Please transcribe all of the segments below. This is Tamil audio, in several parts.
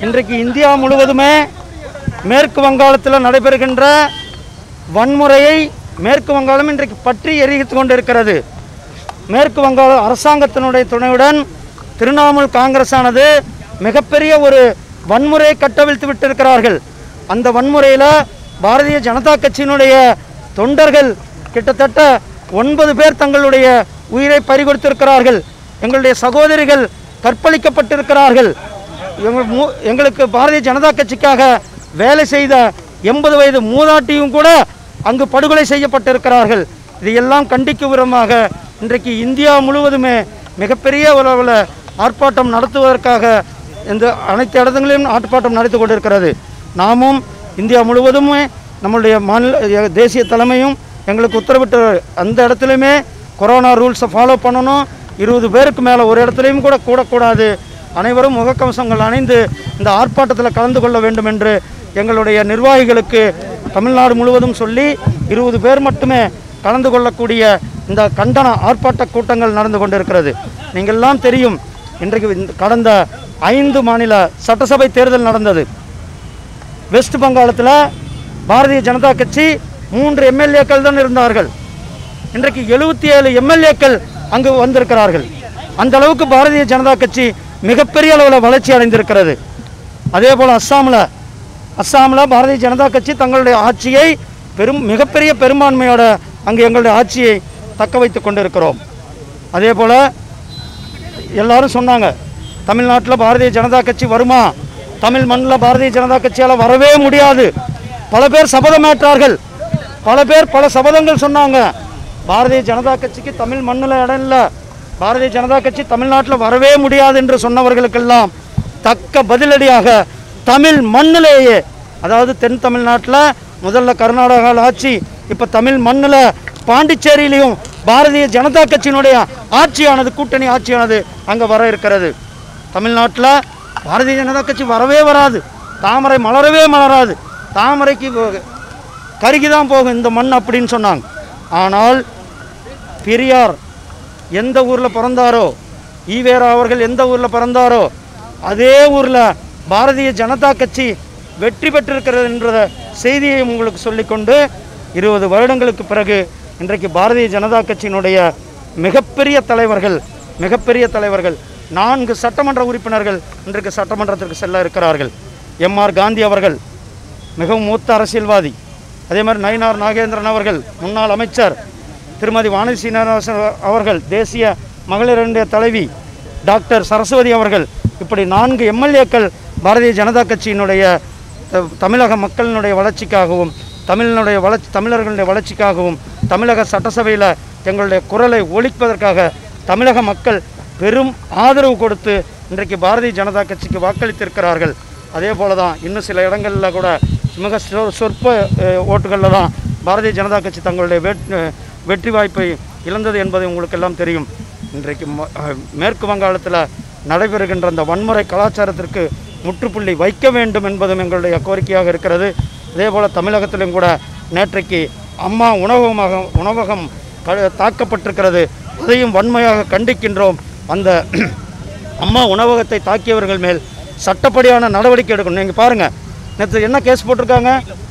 இன்றைக்கு இந்தியா முழுவதுமே மேற்கு வங்காளத்தில் நடைபெறுகின்ற வன்முறையை மேற்கு வங்காளம் இன்றைக்கு பற்றி எரித்து கொண்டிருக்கிறது மேற்கு வங்காள அரசாங்கத்தினுடைய துணையுடன் திரிணாமுல் காங்கிரஸானது மிகப்பெரிய ஒரு வன்முறையை கட்டவிழ்த்து விட்டிருக்கிறார்கள் அந்த வன்முறையில் பாரதிய ஜனதா கட்சியினுடைய தொண்டர்கள் கிட்டத்தட்ட ஒன்பது பேர் தங்களுடைய உயிரை பறிகொடுத்திருக்கிறார்கள் எங்களுடைய சகோதரிகள் கற்பழிக்கப்பட்டிருக்கிறார்கள் எங்கள் மூ எங்களுக்கு பாரதிய ஜனதா கட்சிக்காக வேலை செய்த எண்பது வயது மூதாட்டியும் கூட அங்கு படுகொலை செய்யப்பட்டிருக்கிறார்கள் இதையெல்லாம் கண்டிக்கும் விதமாக இன்றைக்கு இந்தியா முழுவதுமே மிகப்பெரிய அளவில் ஆர்ப்பாட்டம் நடத்துவதற்காக இந்த அனைத்து இடங்களிலும் ஆர்ப்பாட்டம் நடத்தி கொண்டிருக்கிறது நாமும் இந்தியா முழுவதுமே நம்மளுடைய மாநில எ- தேசிய தலைமையும் எங்களுக்கு உத்தரவிட்ட அந்த இடத்துலையுமே கொரோனா ரூல்ஸை ஃபாலோ பண்ணணும் இருபது பேருக்கு மேலே ஒரு இடத்துலையும் கூட கூடக்கூடாது அனைவரும் முகக்கவசங்கள் அணிந்து இந்த ஆர்ப்பாட்டத்தில் கலந்து கொள்ள வேண்டும் என்று எங்களுடைய நிர்வாகிகளுக்கு தமிழ்நாடு முழுவதும் சொல்லி இருபது பேர் மட்டுமே கலந்து கொள்ளக்கூடிய இந்த கண்டன ஆர்ப்பாட்ட கூட்டங்கள் நடந்து கொண்டிருக்கிறது நீங்கள்லாம் தெரியும் இன்றைக்கு இந்த கடந்த ஐந்து மாநில சட்டசபை தேர்தல் நடந்தது வெஸ்ட் வங்காளத்தில் பாரதிய ஜனதா கட்சி மூன்று எம்எல்ஏக்கள் தான் இருந்தார்கள் இன்றைக்கு எழுபத்தி ஏழு எம்எல்ஏக்கள் அங்கு வந்திருக்கிறார்கள் அந்த அளவுக்கு பாரதிய ஜனதா கட்சி மிகப்பெரிய அளவில் வளர்ச்சி அடைந்திருக்கிறது அதே போல் அஸ்ஸாமில் அஸ்ஸாமில் பாரதிய ஜனதா கட்சி தங்களுடைய ஆட்சியை பெரும் மிகப்பெரிய பெரும்பான்மையோட அங்கு எங்களுடைய ஆட்சியை தக்க வைத்து கொண்டிருக்கிறோம் அதே போல் எல்லாரும் சொன்னாங்க தமிழ்நாட்டில் பாரதிய ஜனதா கட்சி வருமா தமிழ் மண்ணில் பாரதிய ஜனதா கட்சியால் வரவே முடியாது பல பேர் சபதமேற்றார்கள் பல பேர் பல சபதங்கள் சொன்னாங்க பாரதிய ஜனதா கட்சிக்கு தமிழ் மண்ணில் இடம் இல்லை பாரதிய ஜனதா கட்சி தமிழ்நாட்டில் வரவே முடியாது என்று சொன்னவர்களுக்கெல்லாம் தக்க பதிலடியாக தமிழ் மண்ணிலேயே அதாவது தென் தமிழ்நாட்டில் முதல்ல கர்நாடகாவில் ஆட்சி இப்போ தமிழ் மண்ணில் பாண்டிச்சேரியிலையும் பாரதிய ஜனதா கட்சியினுடைய ஆட்சியானது கூட்டணி ஆட்சியானது அங்கே வர இருக்கிறது தமிழ்நாட்டில் பாரதிய ஜனதா கட்சி வரவே வராது தாமரை மலரவே மலராது தாமரைக்கு போ- கருகி தான் போகும் இந்த மண் அப்படின்னு சொன்னாங்க ஆனால் பெரியார் எந்த ஊரில் பிறந்தாரோ ஈவேரா அவர்கள் எந்த ஊரில் பிறந்தாரோ அதே ஊரில் பாரதிய ஜனதா கட்சி வெற்றி பெற்றிருக்கிறது என்ற செய்தியை உங்களுக்கு சொல்லிக்கொண்டு இருபது வருடங்களுக்கு பிறகு இன்றைக்கு பாரதிய ஜனதா கட்சியினுடைய மிகப்பெரிய தலைவர்கள் மிகப்பெரிய தலைவர்கள் நான்கு சட்டமன்ற உறுப்பினர்கள் இன்றைக்கு சட்டமன்றத்திற்கு செல்ல இருக்கிறார்கள் எம்ஆர் காந்தி அவர்கள் மிகவும் மூத்த அரசியல்வாதி அதே மாதிரி நயினார் நாகேந்திரன் அவர்கள் முன்னாள் அமைச்சர் திருமதி வானதி சீனிவாசன் அவர்கள் தேசிய மகளிருடைய தலைவி டாக்டர் சரஸ்வதி அவர்கள் இப்படி நான்கு எம்எல்ஏக்கள் பாரதிய ஜனதா கட்சியினுடைய த- தமிழக மக்களினுடைய வளர்ச்சிக்காகவும் தமிழினுடைய வளர்ச்சி தமிழர்களுடைய வளர்ச்சிக்காகவும் தமிழக சட்டசபையில் எங்களுடைய குரலை ஒழிப்பதற்காக தமிழக மக்கள் பெரும் ஆதரவு கொடுத்து இன்றைக்கு பாரதிய ஜனதா கட்சிக்கு வாக்களித்திருக்கிறார்கள் அதே போல தான் இன்னும் சில இடங்களில் கூட மிக சொ- சொற்ப அஹ், ஓட்டுகளில் தான் பாரதிய ஜனதா கட்சி தங்களுடைய வெட்- அஹ், வெற்றி வாய்ப்பை இழந்தது என்பது உங்களுக்கு எல்லாம் தெரியும் இன்றைக்கு ம- அஹ், மேற்கு வங்காளத்தில் நடைபெறுகின்ற அந்த வன்முறை கலாச்சாரத்திற்கு முற்றுப்புள்ளி வைக்க வேண்டும் என்பதும் எங்களுடைய கோரிக்கையாக இருக்கிறது அதே போல் தமிழகத்திலும் கூட நேற்றைக்கு அம்மா உணவகமாக உணவகம் க- தாக்கப்பட்டிருக்கிறது அதையும் வன்மையாக கண்டிக்கின்றோம் அந்த அம்மா உணவகத்தை தாக்கியவர்கள் மேல் சட்டப்படியான நடவடிக்கை எடுக்கணும் நீங்கள் பாருங்கள் நேற்று என்ன கேஸ் போட்டிருக்காங்க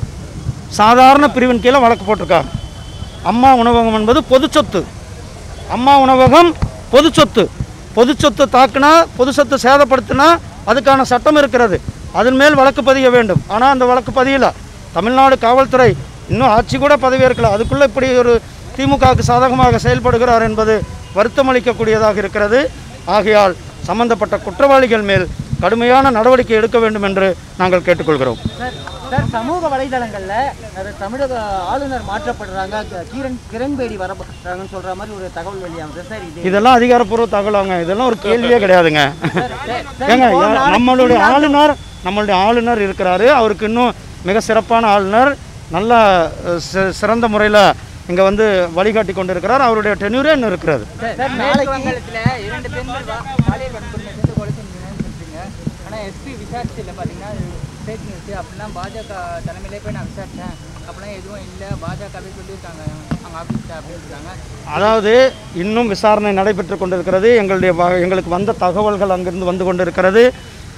சாதாரண பிரிவின் கீழே வழக்கு போட்டிருக்காங்க அம்மா உணவகம் என்பது பொது சொத்து அம்மா உணவகம் பொது சொத்து பொது சொத்து தாக்குனா பொது சொத்து சேதப்படுத்தினா அதுக்கான சட்டம் இருக்கிறது அதன் மேல் வழக்கு பதிய வேண்டும் ஆனால் அந்த வழக்கு பதியல தமிழ்நாடு காவல்துறை இன்னும் ஆட்சி கூட பதவியேற்கல அதுக்குள்ளே இப்படி ஒரு திமுகவுக்கு சாதகமாக செயல்படுகிறார் என்பது வருத்தமளிக்கக்கூடியதாக இருக்கிறது ஆகையால் சம்பந்தப்பட்ட குற்றவாளிகள் மேல் கடுமையான நடவடிக்கை எடுக்க வேண்டும் என்று நாங்கள் கேட்டுக்கொள்கிறோம் சார் சார் சமூக வலைதளங்கள்ல அது தமிழக ஆளுநர் மாற்றப்படுறாங்க க- கிரண் கிரண்பேடி வரப்படுறாங்கன்னு சொல்ற மாதிரி ஒரு தகவல் வெளியாகுது சார் இது இதெல்லாம் அதிகாரப்பூர்வ தகவலாங்க இதெல்லாம் ஒரு கேள்வியே கிடையாதுங்க சார், சார், சார், ஏங்க இப்போ யா- நாளைக்கு நம்மளுடைய ஸ்ரீராம் ஆளுநர் நம்மளுடைய ஆளுநர் இருக்கிறாரு அவருக்கு இன்னும் மிக சிறப்பான ஆளுநர் நல்ல அஹ், சி- சிறந்த முறையில் இங்கே வந்து வழிகாட்டி கொண்டு இருக்கிறார் அவருடைய டென்யூரே இன்னும் இருக்கிறது சார், மேற்கு நாளைக்கு வங்காளத்துல இரண்டு பெண்கள் வா- பாலியல் வன்கொடுமை செஞ்சு கொலை செஞ்சுங்கன்னு சொல்றீங்க ஆனா எஸ்பி விசாரிச்சதுல பாத்தீங்கன்னா ஃபேக் நியூஸ் அப்படிலாம் பாஜக தலைமையிலே போய் நான் விசாரிச்சேன் அப்படிலாம் எதுவும் இல்லை பாஜகவே சொல்லியிருக்காங்க அவங்க ஆஃபீஸில் அப்படின்னு இருக்காங்க அதாவது இன்னும் விசாரணை நடைபெற்று கொண்டிருக்கிறது எங்களுடைய வ- எங்களுக்கு வந்த தகவல்கள் அங்கிருந்து வந்து கொண்டிருக்கிறது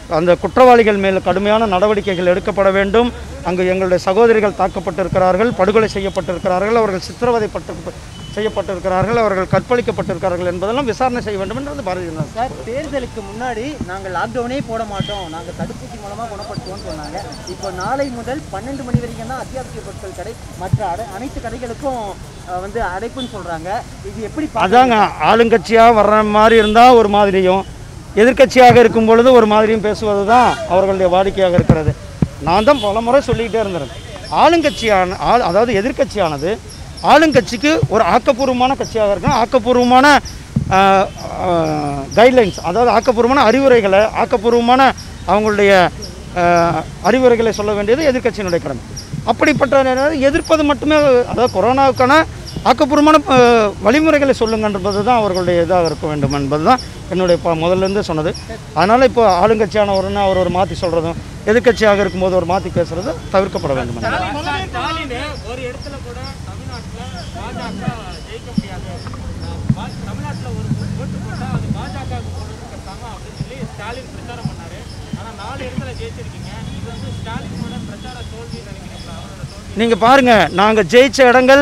அந்த குற்றவாளிகள் மேல் கடுமையான நடவடிக்கைகள் எடுக்கப்பட வேண்டும் அங்கு எங்களுடைய சகோதரிகள் தாக்கப்பட்டிருக்கிறார்கள் படுகொலை செய்யப்பட்டிருக்கிறார்கள் அவர்கள் சித்திரவதைப்பட்டு செய்யப்பட்டிருக்கிறார்கள் அவர்கள் கற்பழிக்கப்பட்டிருக்கிறார்கள் என்பதெல்லாம் விசாரணை செய்ய வேண்டும் என்றது பாரதிய ஜனதா சார் தேர்தலுக்கு முன்னாடி நாங்கள் லாக்டவுனே போட மாட்டோம் நாங்கள் தடுப்பூசி மூலமாக குணப்படுத்துவோம்னு சொன்னாங்க இப்போ நாளை முதல் பன்னெண்டு மணி வரைக்கும் தான் அத்தியாவசிய பொருட்கள் கடை மற்ற அடை அனைத்து கடைகளுக்கும் அஹ், வந்து அடைப்புன்னு சொல்கிறாங்க இது எப்படி பார்க்கறீங்க? அதாங்க ஆளுங்கட்சியாக வர்ற மாதிரி இருந்தால் ஒரு மாதிரியும் எதிர்க்கட்சியாக இருக்கும் பொழுது ஒரு மாதிரியும் பேசுவது தான் அவர்களுடைய வாடிக்கையாக இருக்கிறது நான் தான் பல முறை சொல்லிக்கிட்டே இருந்தேன் ஆளுங்கட்சியான ஆள் அதாவது எதிர்க்கட்சியானது ஆளுங்கட்சிக்கு ஒரு ஆக்கப்பூர்வமான கட்சியாக இருக்கணும் ஆக்கப்பூர்வமான கைட்லைன்ஸ் அதாவது ஆக்கப்பூர்வமான அறிவுரைகளை ஆக்கப்பூர்வமான அவங்களுடைய ஆஹ், அறிவுரைகளை சொல்ல வேண்டியது எதிர்க்கட்சியினுடைய கடமை அப்படிப்பட்ட நேரம் எதிர்ப்பது மட்டுமே அதாவது கொரோனாவுக்கான ஆக்கப்பூர்வமான ஆஹ், வழிமுறைகளை சொல்லுங்கன்றது தான் அவர்களுடைய இதாக இருக்க வேண்டும் என்பது தான் என்னுடைய ப முதல்லேருந்து சொன்னது அதனால் இப்போ ஆளுங்கட்சியான உடனே அவர் ஒரு மாற்றி சொல்கிறதும் எதிர்க்கட்சியாக இருக்கும்போது ஒரு மாற்றி பேசுறது தவிர்க்கப்பட வேண்டும் என்பது. ஸ்டாலின் ஒரு இடத்துல கூட தமிழ்நாட்டில் பாஜக ஜெயிக்க முடியாது அஹ் பா- தமிழ்நாட்டுல ஒரு ஓட்டு போட்டா அது பாஜக போடுறதுக்காக அப்படின்னு சொல்லி ஸ்டாலின் பிரச்சாரம் பண்ணாரு ஆனா நாலு இடத்துல ஜெயிச்சிருக்கீங்க இது வந்து ஸ்டாலினோட பிரச்சார தோல்வின்னு நினைக்கிறீங்களா அவரோட தோல்வி நீங்கள் பாருங்கள் நாங்கள் ஜெயிச்ச இடங்கள்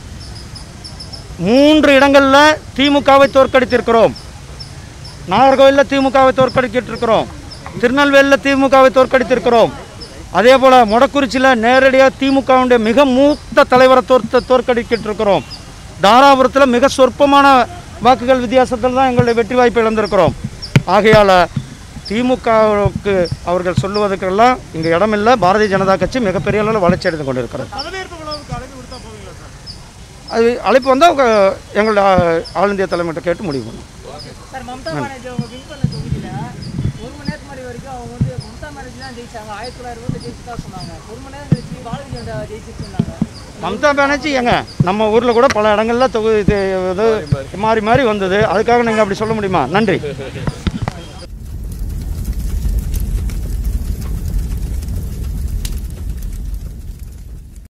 மூன்று இடங்களில் திமுகவை தோற்கடித்திருக்கிறோம் நாகர்கோவிலில் திமுகவை தோற்கடித்திருக்கிறோம் திருநெல்வேலியில் திமுகவை தோற்கடித்திருக்கிறோம் அதே போல் மொடக்குறிச்சியில் நேரடியாக திமுகவுடைய மிக மூத்த தலைவரை தோற்க தோற்கடிக்கிட்டு தாராபுரத்தில் மிக சொற்பமான வாக்குகள் வித்தியாசத்தில் தான் எங்களுடைய வெற்றி வாய்ப்பை இழந்திருக்கிறோம் ஆகையால் திமுகவுக்கு அவர்கள் சொல்லுவதற்கெல்லாம் இங்கே இடமில்லை பாரதிய ஜனதா கட்சி மிகப்பெரிய அளவில் வளர்ச்சி அடைந்து கொண்டிருக்கிறது அது அழைப்பு வந்தால் எங்களுடைய ஆல் இந்தியா தலைமையிட்ட கேட்டு முடிவு பண்ணும் சார் மம்தா பானர்ஜி அவங்க வின் பண்ண தொகுதியில் ஒரு மணி நேரத்துக்கு முன்னாடி வரைக்கும் அவங்க வந்து மம்தா பானர்ஜி தான் ஜெயிச்சாங்க ஆயிரத்தி தொள்ளாயிரத்தி இருபது ஜெயிச்சு தான் சொன்னாங்க ஒரு மணி நேரம் கழிச்சு பாரதிய ஜனதா ஜெயிச்சு சொன்னாங்க மம்தா பானர்ஜி எங்க நம்ம ஊரில் கூட பல இடங்கள்ல தொகுதி இது இது மாறி மாறி வந்தது அதுக்காக நீங்கள் அப்படி சொல்ல முடியுமா நன்றி